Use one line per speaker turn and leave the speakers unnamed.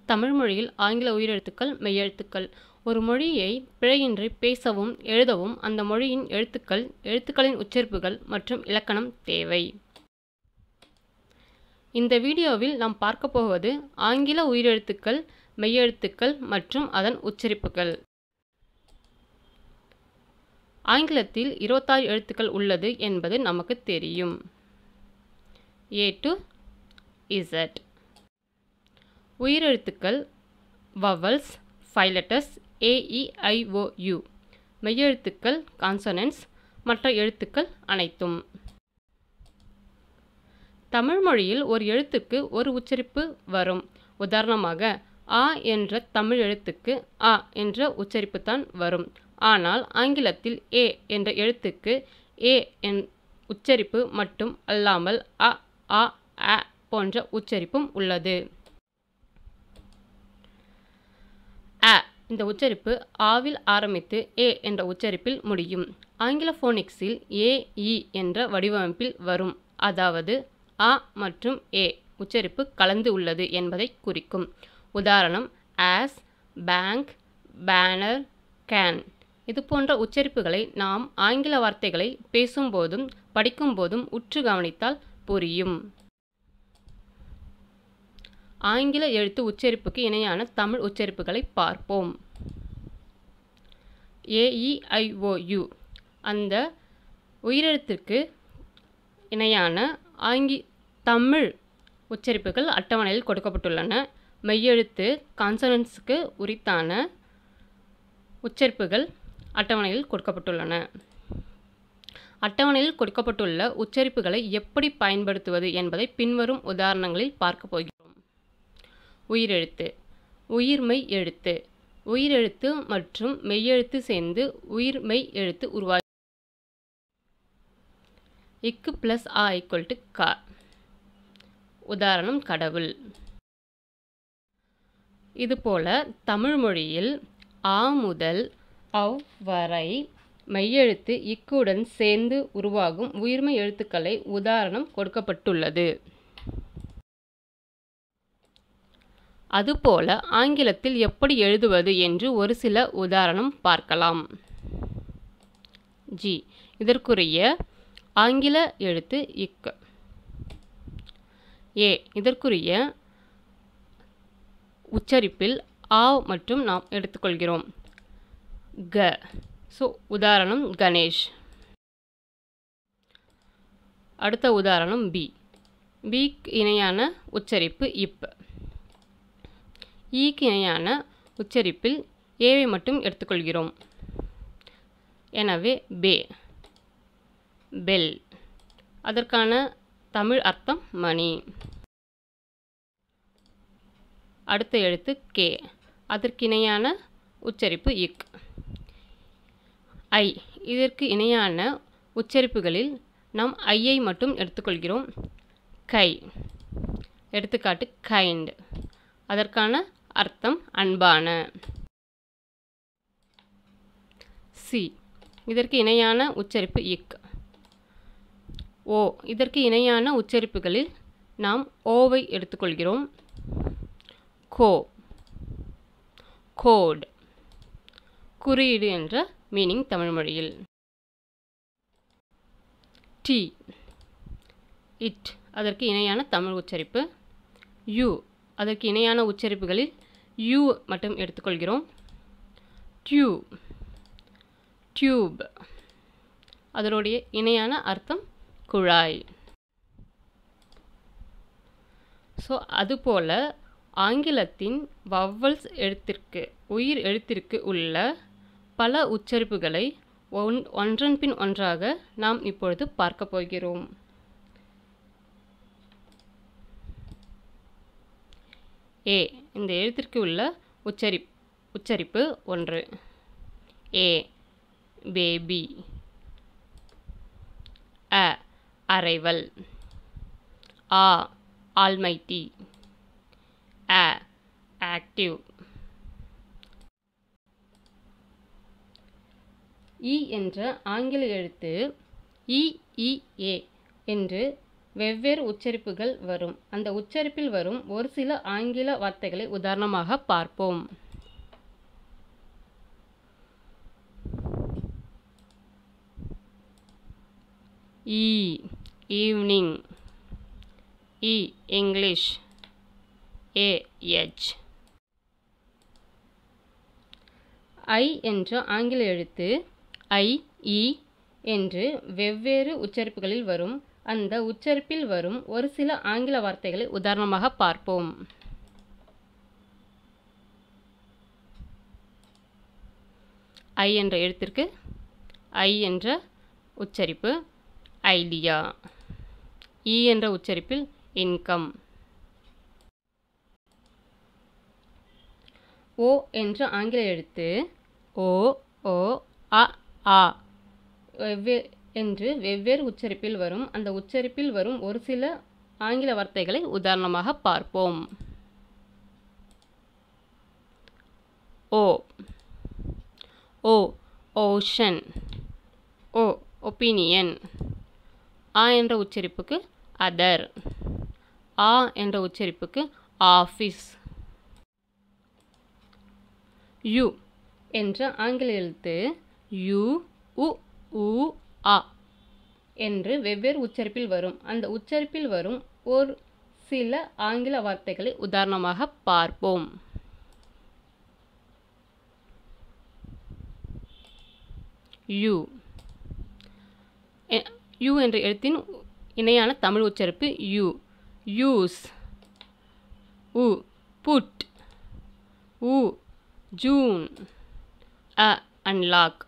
தமிழ் மொழியில் ஆங்கில உயிரெழுத்துக்கள் மெய்யெழுத்துக்கள் ஒரு மொழியை பிழையின்றி பேசவும் எழுதவும் அந்த மொழியின் எழுத்துக்கள் எழுத்துக்களின் உச்சரிப்புகள் மற்றும் இலக்கணம் தேவை இந்த வீடியோவில் நாம் பார்க்க போவது ஆங்கில உயிரெழுத்துக்கள் மெய்யெழுத்துக்கள் மற்றும் அதன் உச்சரிப்புகள் ஆங்கிலத்தில் இருபத்தாறு எழுத்துக்கள் உள்ளது என்பது நமக்கு தெரியும் ஏ டு இசட் உயிரெழுத்துக்கள் வவல்ஸ் ஃபைவ் லெட்டர்ஸ் ஏஇஐஓயு மெய்யெழுத்துக்கள் கான்சனன்ஸ் மற்ற எழுத்துக்கள் அனைத்தும் தமிழ் மொழியில் ஒரு எழுத்துக்கு ஒரு உச்சரிப்பு வரும் உதாரணமாக ஆ என்ற தமிழ் எழுத்துக்கு ஆ என்ற உச்சரிப்பு தான் வரும் ஆனால் ஆங்கிலத்தில் ஏ என்ற எழுத்துக்கு ஏ என் உச்சரிப்பு மட்டும் அல்லாமல் அ ஆ அ போன்ற உச்சரிப்பும் உள்ளது அ இந்த உச்சரிப்பு ஆவில் ஆரம்பித்து ஏ என்ற உச்சரிப்பில் முடியும் ஆங்கில ஃபோனிக்ஸில் ஏ இ என்ற வடிவமைப்பில் வரும் அதாவது அ மற்றும் ஏ உச்சரிப்பு கலந்து உள்ளது என்பதை குறிக்கும் உதாரணம் ஆஸ் பேங்க் பேனர் கேன் இது போன்ற உச்சரிப்புகளை நாம் ஆங்கில வார்த்தைகளை பேசும்போதும் படிக்கும்போதும் உற்று கவனித்தால் புரியும் ஆங்கில எழுத்து உச்சரிப்புக்கு இணையான தமிழ் உச்சரிப்புகளை பார்ப்போம் ஏஇஐஓயு அந்த உயிரெழுத்திற்கு இணையான ஆங்கி தமிழ் உச்சரிப்புகள் அட்டவணையில் கொடுக்கப்பட்டுள்ளன மெய்யெழுத்து கான்சனன்ஸுக்கு உரித்தான உச்சரிப்புகள் அட்டவணையில் கொடுக்கப்பட்டுள்ளன அட்டவணையில் கொடுக்கப்பட்டுள்ள உச்சரிப்புகளை எப்படி பயன்படுத்துவது என்பதை பின்வரும் உதாரணங்களில் பார்க்க போகிறோம் உயிரெழுத்து உயிர்மெய் எழுத்து உயிரெழுத்து மற்றும் மெய்யெழுத்து சேர்ந்து உயிர்மெய் எழுத்து உருவாகி இக்கு பிளஸ் ஆ ஈக்குவல் டு கா உதாரணம் கடவுள் இதுபோல தமிழ் மொழியில் ஆ முதல் அவ் வரை மெய்யெழுத்து இக்குடன் சேர்ந்து உருவாகும் உயிர்மை எழுத்துக்களை உதாரணம் கொடுக்கப்பட்டுள்ளது அதுபோல ஆங்கிலத்தில் எப்படி எழுதுவது என்று ஒரு சில உதாரணம் பார்க்கலாம் ஜி இதற்குரிய ஆங்கில எழுத்து இக் ஏ இதற்குரிய உச்சரிப்பில் ஆ மற்றும் நாம் எடுத்துக்கொள்கிறோம் க ஸோ உதாரணம் கணேஷ் அடுத்த உதாரணம் பி பிக்கு இணையான உச்சரிப்பு இப் ஈக்கு இணையான உச்சரிப்பில் ஏவை மட்டும் எடுத்துக்கொள்கிறோம் எனவே பே பெல் அதற்கான தமிழ் அர்த்தம் மணி அடுத்த எழுத்து கே அதற்கிணையான உச்சரிப்பு இக் ஐ இதற்கு இணையான உச்சரிப்புகளில் நாம் ஐயை மட்டும் எடுத்துக்கொள்கிறோம் கை எடுத்துக்காட்டு கைண்ட் அதற்கான அர்த்தம் அன்பான சி இதற்கு இணையான உச்சரிப்பு இக் ஓ இதற்கு இணையான உச்சரிப்புகளில் நாம் ஓவை எடுத்துக்கொள்கிறோம் கோ கோட் குறியீடு என்ற மீனிங் தமிழ் மொழியில் டி இட் அதற்கு இணையான தமிழ் உச்சரிப்பு யூ அதற்கு இணையான உச்சரிப்புகளில் யூ மட்டும் எடுத்துக்கொள்கிறோம் டியூ டியூப் அதனுடைய இணையான அர்த்தம் குழாய் ஸோ அதுபோல் ஆங்கிலத்தின் வவ்வல்ஸ் எழுத்திற்கு உயிர் எழுத்திற்கு உள்ள பல உச்சரிப்புகளை ஒன் ஒன்றன் பின் ஒன்றாக நாம் இப்பொழுது பார்க்க போகிறோம் ஏ இந்த எழுத்திற்கு உள்ள உச்சரி உச்சரிப்பு ஒன்று ஏ பேபி அ அரைவல் ஆ ஆல்மைட்டி அ ஆக்டிவ் இ என்ற ஆங்கில எழுத்து இ இ ஏ என்று வெவ்வேறு உச்சரிப்புகள் வரும் அந்த உச்சரிப்பில் வரும் ஒரு சில ஆங்கில வார்த்தைகளை உதாரணமாக பார்ப்போம் ஈ ஈவ்னிங் இ இங்கிலீஷ் ஏ எச் ஐ என்ற ஆங்கில எழுத்து ஐ இ என்று வெவ்வேறு உச்சரிப்புகளில் வரும் அந்த உச்சரிப்பில் வரும் ஒரு சில ஆங்கில வார்த்தைகளை உதாரணமாக பார்ப்போம் ஐ என்ற எழுத்திற்கு ஐ என்ற உச்சரிப்பு ஐடியா இ என்ற உச்சரிப்பில் இன்கம் ஓ என்ற ஆங்கில எழுத்து ஓ ஓ அ ஆ வெவ்வே என்று வெவ்வேறு உச்சரிப்பில் வரும் அந்த உச்சரிப்பில் வரும் ஒரு சில ஆங்கில வார்த்தைகளை உதாரணமாக பார்ப்போம் ஓ ஓ ஓஷன் ஓ ஒப்பீனியன் ஆ என்ற உச்சரிப்புக்கு அதர் ஆ என்ற உச்சரிப்புக்கு ஆஃபீஸ் யு என்ற ஆங்கில எழுத்து யு உ உ ஆ என்று வெவ்வேறு உச்சரிப்பில் வரும் அந்த உச்சரிப்பில் வரும் ஒரு சில ஆங்கில வார்த்தைகளை உதாரணமாக பார்ப்போம் யூ யூ என்ற எழுத்தின் இணையான தமிழ் உச்சரிப்பு யூ யூஸ் உ புட் உ ஜூன் அ அன்லாக்